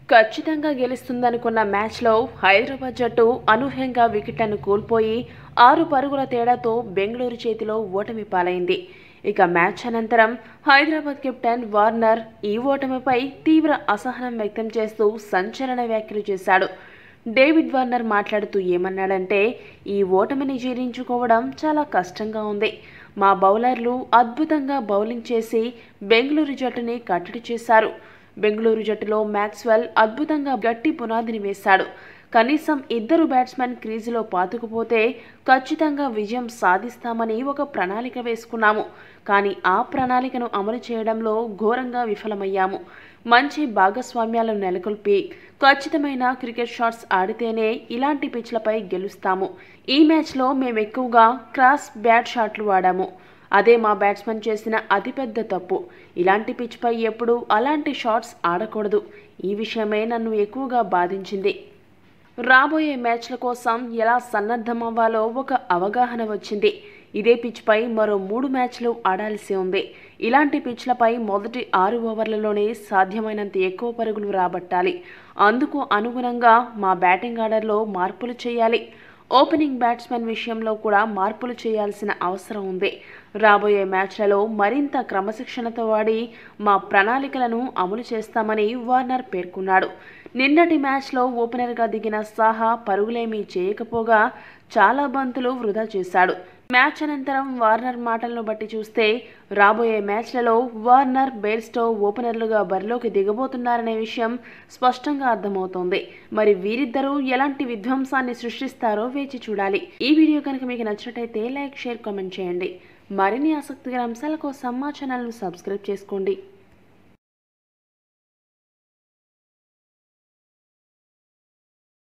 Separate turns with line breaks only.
ఖచ్చితంగా గెలుస్తుందనుకున్న మ్యాచ్లో హైదరాబాద్ జట్టు అనూహ్యంగా వికెట్లను కోల్పోయి ఆరు పరుగుల తేడాతో బెంగళూరు చేతిలో ఓటమి పాలైంది ఇక మ్యాచ్ అనంతరం హైదరాబాద్ కెప్టెన్ వార్నర్ ఈ ఓటమిపై తీవ్ర అసహనం వ్యక్తం చేస్తూ సంచలన వ్యాఖ్యలు చేశాడు డేవిడ్ వార్నర్ మాట్లాడుతూ ఏమన్నాడంటే ఈ ఓటమిని జీర్ణించుకోవడం చాలా కష్టంగా ఉంది మా బౌలర్లు అద్భుతంగా బౌలింగ్ చేసి బెంగళూరు జట్టుని కట్టడి చేశారు బెంగళూరు జట్టులో మ్యాక్స్వెల్ అద్భుతంగా గట్టి పునాదిని వేశాడు కనీసం ఇద్దరు బ్యాట్స్మెన్ క్రీజులో పాతుకుపోతే ఖచ్చితంగా విజయం సాధిస్తామని ఒక ప్రణాళిక వేసుకున్నాము కానీ ఆ ప్రణాళికను అమలు చేయడంలో ఘోరంగా విఫలమయ్యాము మంచి భాగస్వామ్యాలను నెలకొల్పి ఖచ్చితమైన క్రికెట్ షాట్స్ ఆడితేనే ఇలాంటి పిచ్లపై గెలుస్తాము ఈ మ్యాచ్లో మేము ఎక్కువగా క్రాస్ బ్యాట్ షాట్లు వాడాము అదే మా బ్యాట్స్మెన్ చేసిన అతిపెద్ద తప్పు ఇలాంటి పిచ్పై ఎప్పుడూ అలాంటి షాట్స్ ఆడకూడదు ఈ విషయమే నన్ను ఎక్కువగా బాధించింది రాబోయే మ్యాచ్ల కోసం ఎలా సన్నద్ధమవ్వాలో ఒక అవగాహన వచ్చింది ఇదే పిచ్పై మరో మూడు మ్యాచ్లు ఆడాల్సి ఉంది ఇలాంటి పిచ్లపై మొదటి ఆరు ఓవర్లలోనే సాధ్యమైనంత ఎక్కువ పరుగులు రాబట్టాలి అందుకు అనుగుణంగా మా బ్యాటింగ్ ఆర్డర్లో మార్పులు చేయాలి ఓపెనింగ్ బ్యాట్స్మెన్ విషయంలో కూడా మార్పులు చేయాల్సిన అవసరం ఉంది రాబోయే మ్యాచ్లలో మరింత క్రమశిక్షణతో వాడి మా ప్రణాళికలను అమలు చేస్తామని వార్నర్ పేర్కొన్నాడు నిన్నటి మ్యాచ్లో ఓపెనర్గా దిగిన సాహా పరుగులేమీ చేయకపోగా చాలా బంతులు వృధా చేశాడు మ్యాచ్ అనంతరం వార్నర్ మాటలను బట్టి చూస్తే రాబోయే మ్యాచ్లలో వార్నర్ బేర్స్టో ఓపెనర్లుగా బరిలోకి దిగబోతున్నారనే విషయం స్పష్టంగా అర్థమవుతోంది మరి వీరిద్దరూ ఎలాంటి విధ్వంసాన్ని సృష్టిస్తారో వేచి చూడాలి ఈ వీడియో కనుక మీకు నచ్చినట్టయితే లైక్ షేర్ కామెంట్ చేయండి మరిన్ని ఆసక్తికర అంశాల కోసం మా ఛానల్ను సబ్స్క్రైబ్ చేసుకోండి